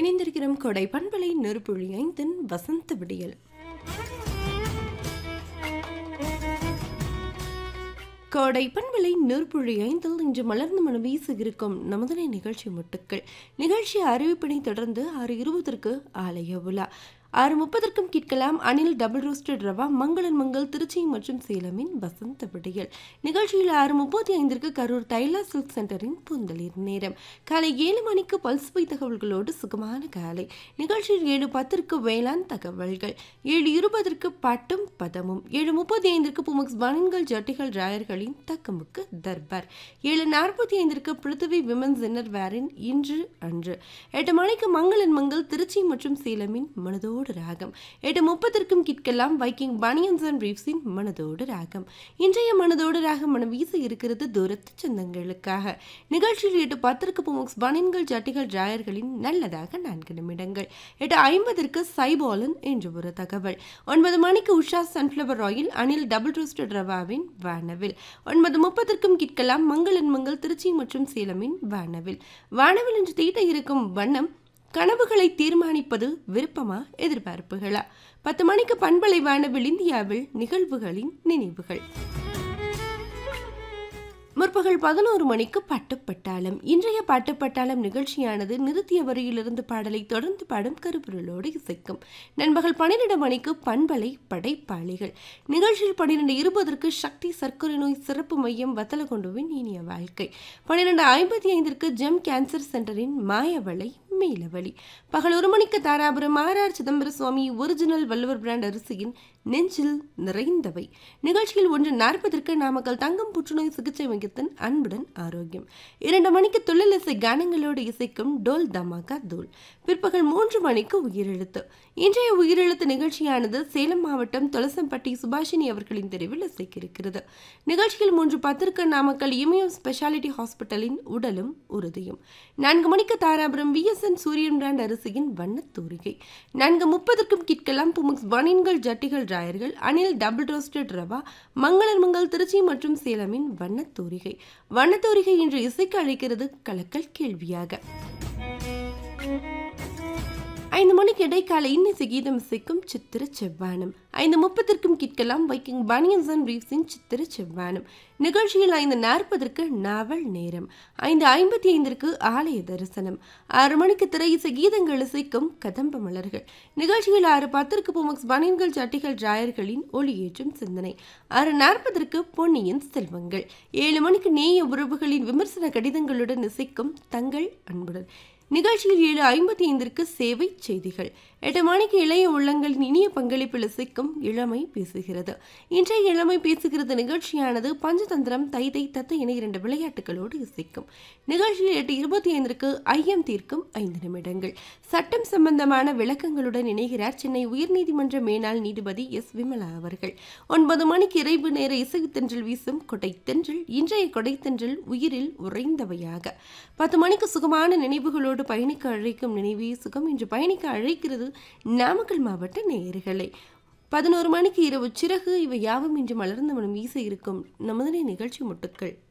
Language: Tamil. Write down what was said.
இணைந்திருக்கிறோம் கொடை பண்பலை நெருப்புழி ஐந்தின் வசந்த விடியல் கோடை பண்பலை நெருப்புழி ஐந்தில் இன்று மலர்ந்து மனம் வீச இருக்கும் நமதனை நிகழ்ச்சி முட்டுக்கள் நிகழ்ச்சி அறிவிப்பினை தொடர்ந்து ஆறு இருபதற்கு ஆலய உலா ஆறு முப்பதற்கும் கேட்கலாம் அனில் டபுள் ரோஸ்டட் ரவா மங்களன் மங்கள் திருச்சி மற்றும் சேலமின் வசந்த விடியல் நிகழ்ச்சியில் ஆறு முப்பத்தி ஐந்திற்கு கரூர் தைலா சில்க் சென்டரின் பூந்தளிர் நேரம் காலை ஏழு மணிக்கு பல்சுவை தகவல்களோடு சுகமான காலை நிகழ்ச்சியில் ஏழு பத்திற்கு வேளாண் தகவல்கள் ஏழு இருபதற்கு பாட்டும் பதமும் ஏழு முப்பத்தி ஐந்திற்கு புமக்ஸ் பனின்கள் ஜட்டிகள் ராயர்களின் தக்கமுக்கு தர்பார் ஏழு நாற்பத்தி ஐந்திற்கு பிருத்திவி விமன்ஸ் இன்னர் வேரின் இன்று அன்று எட்டு மணிக்கு மங்களன் மங்கள் திருச்சி மற்றும் சேலமின் மனதோடு ராகம் எட்டு முப்பதற்கும் கிட்கலாம் வைக்கிங் பனியன்ஸ் அண்ட் ரீவ்ஸின் மனதோடு ராகம் இன்றைய மனதோடு ராகம் மனம் வீச இருக்கிறது தூரத்து சொந்தங்களுக்காக நிகழ்ச்சியில் எட்டு பத்திற்கு புமுக்ஸ் பனியன்கள் ஜட்டிகள் ராயர்களின் நல்லதாக நான்கு நிமிடங்கள் எட்டு ஐம்பதற்கு சைபாலன் என்று ஒரு தகவல் ஒன்பது மணிக்கு Usha sunflower oil Anil double roasted ரவாவின் வானவில் ஒன்பது முப்பதற்கும் கிட்கலாம் மங்களன் மங்கள் திருச்சி மற்றும் சேலமின் வானவில் வானவில் என்று தீட்ட இருக்கும் வண்ணம் கனவுகளை தீர்மானிப்பது விருப்பமா எதிர்பார்ப்புகளா பத்து மணிக்கு பண்பலை வானவில் இந்தியாவில் நிகழ்வுகளின் நினைவுகள் முற்பகல் பதினோரு மணிக்கு பாட்டுப்பட்டாளம் இன்றைய பாட்டுப்பட்டாளம் நிகழ்ச்சியானது நிறுத்திய வரியிலிருந்து பாடலை தொடர்ந்து பாடும் கருப்பொருளோடு இசைக்கும் நண்பகல் பன்னிரண்டு மணிக்கு பண்பலை படைப்பாளிகள் நிகழ்ச்சியில் பன்னிரெண்டு இருபதற்கு சக்தி சர்க்கரை நோய் சிறப்பு மையம் வத்தலகொண்டுவின் இனிய வாழ்க்கை பன்னிரெண்டு ஐம்பத்தி ஐந்திற்கு ஜெம் கேன்சர் சென்டரின் மாயவளை மேலவழி பகல் ஒரு மணிக்கு Dharapuram RR Chidambara Swami original Valluvar brand அரிசியின் நெஞ்சில் நிறைந்தவை நிகழ்ச்சியில் ஒன்று நாற்பதற்கு நாமக்கல் தங்கம் புற்றுநோய் சிகிச்சை மையத்தின் அன்புடன் ஆரோக்கியம் இரண்டு மணிக்கு தொழிலிசை கானங்களோடு இசைக்கும் டோல் தமாகா தோல் பிற்பகல் மூன்று மணிக்கு உயிரெழுத்து இன்றைய உயிரெழுத்து நிகழ்ச்சியானது சேலம் மாவட்டம் தொலசம்பட்டி சுபாஷினி அவர்களின் தெருவில் இசைக்கிருக்கிறது நிகழ்ச்சியில் மூன்று பத்திற்கு நாமக்கல் இமயம் ஸ்பெஷாலிட்டி ஹாஸ்பிட்டலின் உடலும் உறுதியும் நான்கு மணிக்கு தாராபுரம் விஎஸ்என் சூரியன் பிராண்ட் அரிசியின் வண்ணத் தூரிகை நான்கு முப்பதற்கும் கிட்கலாம் புமுக்ஸ் பனின்கள் ஜட்டிகள் ராயர்கள் அனில் டபுள் ரோஸ்டட் ரவா மங்களன் மங்கள் திருச்சி மற்றும் சேலமின் வண்ணத் தூரிகை வண்ணத் தூரிகை இன்று இசைக்கு அழைக்கிறது கலக்கல் கேள்வியாக ஐந்து மணிக்கு இடைக்கால இன்னிசை கீதம் இசைக்கும் சித்திர செவ்வானம் ஐந்து முப்பதற்கும் கேட்கலாம் வைக்கிங் பனியன்ஸ் அண்ட் ரீவ்ஸின் சித்திர செவ்வானம் நிகழ்ச்சியில் ஐந்து நாற்பதற்கு நாவல் நேரம் ஐந்து ஐம்பத்தி ஐந்திற்கு ஆலய தரிசனம் ஆறு மணிக்கு திரை இசை கீதங்கள் இசைக்கும் கதம்ப மலர்கள் நிகழ்ச்சியில் ஆறு பத்திற்கு புமக்ஸ் பனியன்கள் சட்டிகள் ராயர்களின் ஒளியேற்றும் சிந்தனை ஆறு நாற்பதற்கு பொன்னியின் செல்வங்கள் ஏழு மணிக்கு நேய உறவுகளின் விமர்சன கடிதங்களுடன் இசைக்கும் தங்கள் அன்புடன் நிகழ்ச்சியில் ஏழு ஐம்பத்தி ஐந்திற்கு சேவை செய்திகள் எட்டு மணிக்கு இளைய உள்ளங்களின் இனிய பங்களிப்பில் இசைக்கும் இளமை பேசுகிறது இன்றைய இளமை பேசுகிறது நிகழ்ச்சியானது பஞ்சதந்திரம் தைதை தத்த என இரண்டு விளையாட்டுகளோடு இசைக்கும் நிகழ்ச்சியில் எட்டு இருபத்தி ஐந்திற்கு ஐயம் தீர்க்கும் ஐந்து நிமிடங்கள் சட்டம் சம்பந்தமான விளக்கங்களுடன் இணைகிறார் சென்னை உயர்நீதிமன்ற மேனாள் நீதிபதி எஸ் விமலா அவர்கள் ஒன்பது மணிக்கு இறைவு நேர இசை தென்றல் வீசும் கொடைத்தென்றல் இன்றைய கொடைத்தென்றல் உயிரில் உறைந்தவையாக பத்து மணிக்கு சுகமான நினைவுகளோடு பயணிக்க அழைக்கும் நினைவே சுகம் இன்று பயணிக்க அழைக்கிறது நாமக்கல் மாவட்ட நேயர்களை பதினோரு மணிக்கு இரவு சிறகு இவை யாவும் இன்று மலர்ந்த மனம் வீச இருக்கும் நமதனை நிகழ்ச்சி முட்டுக்கள்